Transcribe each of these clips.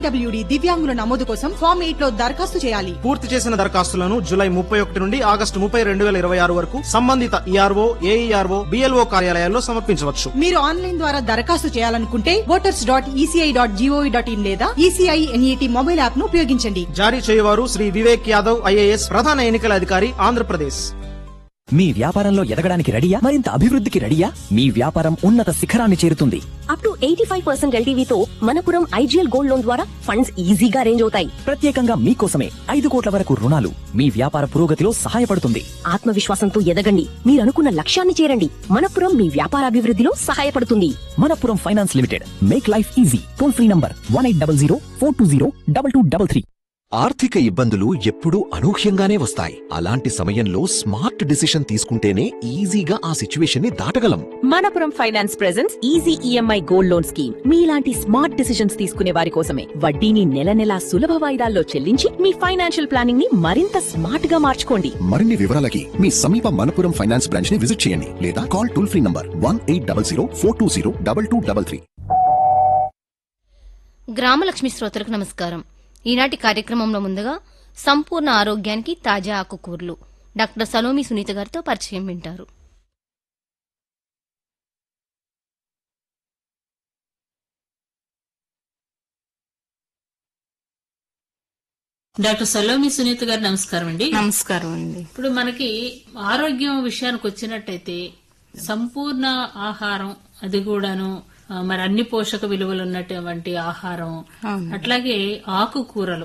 WD దివ్యాంగుల నమోదు కోసం ఫామ్ ఎయిట్ లో దరఖాస్తు చేయాలి పూర్తి చేసిన దరఖాస్తులను జూలై ముప్పై ఒకటి నుండి ఆగస్టు ముప్పై రెండు వేల ఇరవై ఆరు వరకు సంబంధిత ఈఆర్ఓ ఏఈఆర్ఓ బిఎల్ఓ కార్యాలయాల్లో సమర్పించవచ్చు మీరు ఆన్లైన్ ద్వారా దరఖాస్తు చేయాలనుకుంటే voters dot ECI dot GOV dot in లేదా ఈసీఐ ఎన్ఈటీ మొబైల్ యాప్ ను ఉపయోగించండి జారీ చేయవారు శ్రీ వివేక్ యాదవ్ ఐఏఎస్ ప్రధాన ఎన్నికల అధికారి ఆంధ్రప్రదేశ్ మీ వ్యాపారంలో ఎదగడానికి రెడీయా మరింత అభివృద్ధికి రెడీయా మీ వ్యాపారం ఉన్నత శిఖరాన్ని చేరుతుంది up to eighty five percent ఎల్టీవీతో మనపురం ఐజీఎల్ గోల్డ్ లోన్ ద్వారా ఫండ్స్ ఈజీగా అరేంజ్ అవుతాయి ప్రత్యేకంగా మీకోసమే ఐదు కోట్ల వరకు రుణాలు మీ వ్యాపార పురోగతిలో సహాయపడుతుంది ఆత్మవిశ్వాసంతో ఎదగండి మీరు అనుకున్న లక్ష్యాన్ని చేరండి మనపురం మీ వ్యాపారాభివృద్ధిలో సహాయపడుతుంది Manappuram finance limited make life easy toll free number one eight double zero four two zero double two double three ఆర్థిక ఇబ్బందులు ఎప్పుడూ అనూహ్యంగానే వస్తాయి అలాంటి సమయంలో స్మార్ట్ డిసిషన్ తీసుకుంటేనే ఈజీగా ఆ సిచ్యువేషన్ ని దాటగలం Manappuram finance presence easy EMI gold loan scheme మీలాంటి స్మార్ట్ డిసిషన్స్ తీసుకునే వారి కోసమే వడ్డీని నెల నెలా సులభ వాయిదాల్లో చెల్లించి మీ ఫైనాన్షియల్ ప్లానింగ్ ని మరింత స్మార్ట్ గా మార్చుకోండి మరిన్ని వివరాలకి మీ సమీప మనపురం ఫైనాన్స్ బ్రాంచ్ ని విజిట్ చేయండి లేదా call toll free number one eight double zero four two zero double two double three గ్రామలక్ష్మి శ్రోతలకు నమస్కారం ఈనాటి కార్యక్రమంలో ముందుగా సంపూర్ణ ఆరోగ్యానికి తాజా ఆకుకూరలు డాక్టర్ సలోమి సునీత గారితో పరిచయం వింటారు డాక్టర్ సలోమి సునీత గారు నమస్కారం అండి నమస్కారం అండి ఇప్పుడు మనకి ఆరోగ్యం విషయానికి వచ్చినట్టయితే సంపూర్ణ ఆహారం అది కూడాను ఆ, మరి అన్ని పోషక విలువలు ఉన్నటువంటి ఆహారం అట్లాగే ఆకుకూరలు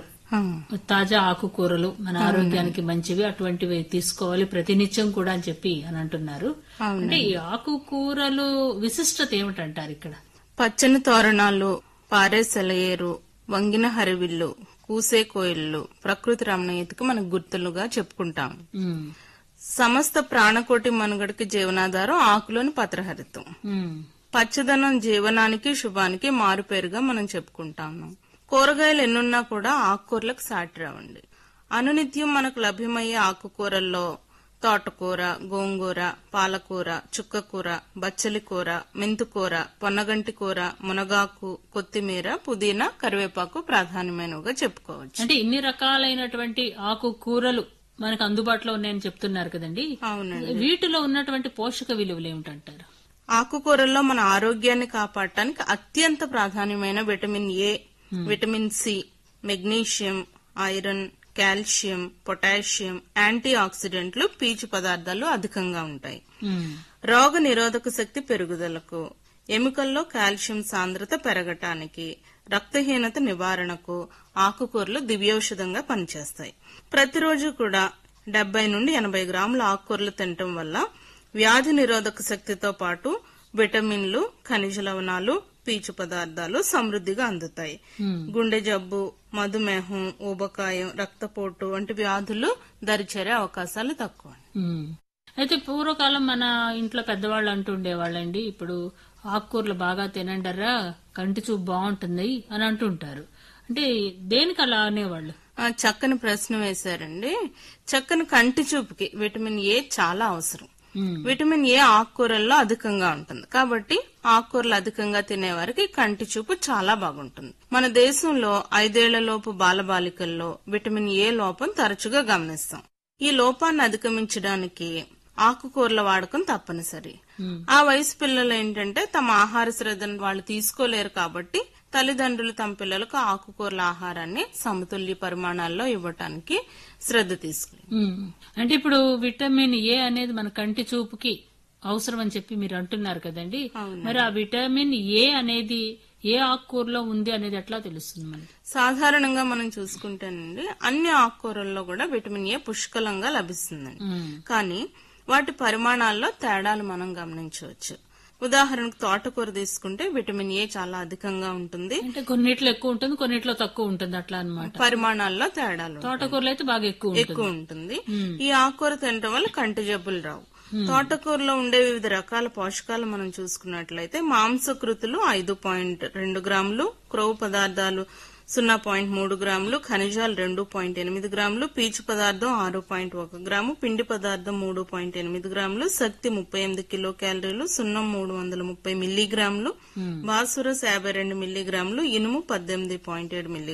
తాజా ఆకుకూరలు మన ఆరోగ్యానికి మంచివి అటువంటివి తీసుకోవాలి ప్రతినిత్యం కూడా అని చెప్పి అని అంటున్నారు అంటే ఈ ఆకుకూరలు విశిష్టత ఏమిటంటారు ఇక్కడ పచ్చని తోరణాలు పారే సెలయేరు వంగిన హరివిల్లు కూసే కోయిల్లు ప్రకృతి రమణీయతకు మనకు గుర్తులుగా చెప్పుకుంటాం ఉమ్, సమస్త ప్రాణకోటి మనుగడకి జీవనాధారం ఆకులోని పత్రహరితం ఉమ్, పచ్చదనం జీవనానికి శుభానికి మారుపేరుగా మనం చెప్పుకుంటాము కూరగాయలు ఎన్నున్నా కూడా ఆకుకూరలకు సాటి రావండి అనునిత్యం మనకు లభ్యమయ్యే ఆకుకూరల్లో తోటకూర గోంగూర పాలకూర చుక్కకూర బచ్చలి కూర మెంతుకూర పొన్నగంటి కూర మునగాకు కొత్తిమీర పుదీనా కరివేపాకు ప్రాధాన్యమైనవిగా చెప్పుకోవచ్చు అంటే ఇన్ని రకాలైనటువంటి ఆకుకూరలు మనకు అందుబాటులో ఉన్నాయని చెప్తున్నారు కదండి అవునండి వీటిలో ఉన్నటువంటి పోషక విలువలు ఏమిటంటారు ఆకుకూరల్లో మన ఆరోగ్యాన్ని కాపాడటానికి అత్యంత ప్రాధాన్యమైన vitamin A vitamin C magnesium iron calcium potassium anti ఆక్సిడెంట్లు పీచు పదార్థాలు అధికంగా ఉంటాయి ఉమ్, రోగ నిరోధక శక్తి పెరుగుదలకు ఎముకల్లో కాల్షియం సాంద్రత పెరగటానికి రక్తహీనత నివారణకు ఆకుకూరలు దివ్యౌషధంగా పనిచేస్తాయి ప్రతిరోజు కూడా డెబ్బై నుండి ఎనభై గ్రాముల ఆకుకూరలు తినటం వల్ల వ్యాధి నిరోధక శక్తితో పాటు విటమిన్లు ఖనిజ లవణాలు పీచు పదార్థాలు సమృద్ధిగా అందుతాయి గుండె జబ్బు మధుమేహం ఊబకాయం రక్తపోటు వంటి వ్యాధులు దరిచేరే అవకాశాలు తక్కువ ఉమ్. అయితే పూర్వకాలం మన ఇంట్లో పెద్దవాళ్ళు అంటుండేవాళ్ళండి ఇప్పుడు ఆకుకూరలు బాగా తినండరా కంటి చూపు బాగుంటుంది అని అంటుంటారు అంటే దేనికి అలా అనేవాళ్ళు ఆ, చక్కని ప్రశ్న వేశారండి చక్కని కంటి చూపుకి విటమిన్ ఏ చాలా అవసరం విటమిన్ ఏ ఆకుకూరల్లో అధికంగా ఉంటుంది కాబట్టి ఆకుకూరలు అధికంగా తినేవారికి కంటి చూపు చాలా బాగుంటుంది మన దేశంలో ఐదేళ్లలోపు బాలబాలికల్లో విటమిన్ ఏ లోపం తరచుగా గమనిస్తాం ఈ లోపాన్ని అధిగమించడానికి ఆకుకూరల వాడకం తప్పనిసరి ఆ వయసు పిల్లలు ఏంటంటే తమ ఆహార శ్రద్ధను వాళ్ళు తీసుకోలేరు కాబట్టి తల్లిదండ్రులు తమ పిల్లలకు ఆకుకూరల ఆహారాన్ని సమతుల్య పరిమాణాల్లో ఇవ్వటానికి శ్రద్ధ తీసుకుని ఉమ్. అంటే ఇప్పుడు విటమిన్ ఏ అనేది మన కంటి చూపుకి అవసరం అని చెప్పి మీరు అంటున్నారు కదండి మరి ఆ విటమిన్ ఏ అనేది ఏ ఆకుకూరలో ఉంది అనేది ఎట్లా తెలుస్తుంది మనకి సాధారణంగా మనం చూసుకుంటేనండి అన్ని ఆకుకూరల్లో కూడా విటమిన్ ఏ పుష్కలంగా లభిస్తుందండి ఉమ్. కానీ వాటి పరిమాణాల్లో తేడాలు మనం గమనించవచ్చు ఉదాహరణకు తోటకూర తీసుకుంటే విటమిన్ ఏ చాలా అధికంగా ఉంటుంది అంటే కొన్నిట్లో ఎక్కువ ఉంటుంది కొన్నిట్లో తక్కువ ఉంటుంది అట్లా అన్నమాట పరిమాణాల్లో తేడాలు ఉంటాయి. తోటకూరలో అయితే బాగా ఎక్కువ ఉంటుంది ఎక్కువ ఉంటుంది ఈ ఆకుకూర తినటం వల్ల కంటి జబ్బులు రావు తోటకూరలో ఉండే వివిధ రకాల పోషకాలు మనం చూసుకున్నట్లయితే మాంసకృతులు ఐదు పాయింట్ రెండు గ్రాములు క్రొవ్వు పదార్థాలు సున్నా పాయింట్ మూడు గ్రాములు ఖనిజాలు రెండు పాయింట్ ఎనిమిది గ్రాములు పీచు పదార్థం ఆరు పాయింట్ ఒక గ్రాము పిండి పదార్థం మూడు పాయింట్ ఎనిమిది గ్రాములు శక్తి ముప్పై ఎనిమిది కిలో క్యాలరీలు సున్నం మూడు వందల ముప్పై మిల్లీగ్రాములు భాస్వరస్ యాభై రెండు మిల్లీగ్రాములు ఇనుము పద్దెనిమిది పాయింట్ ఏడు మిల్లీ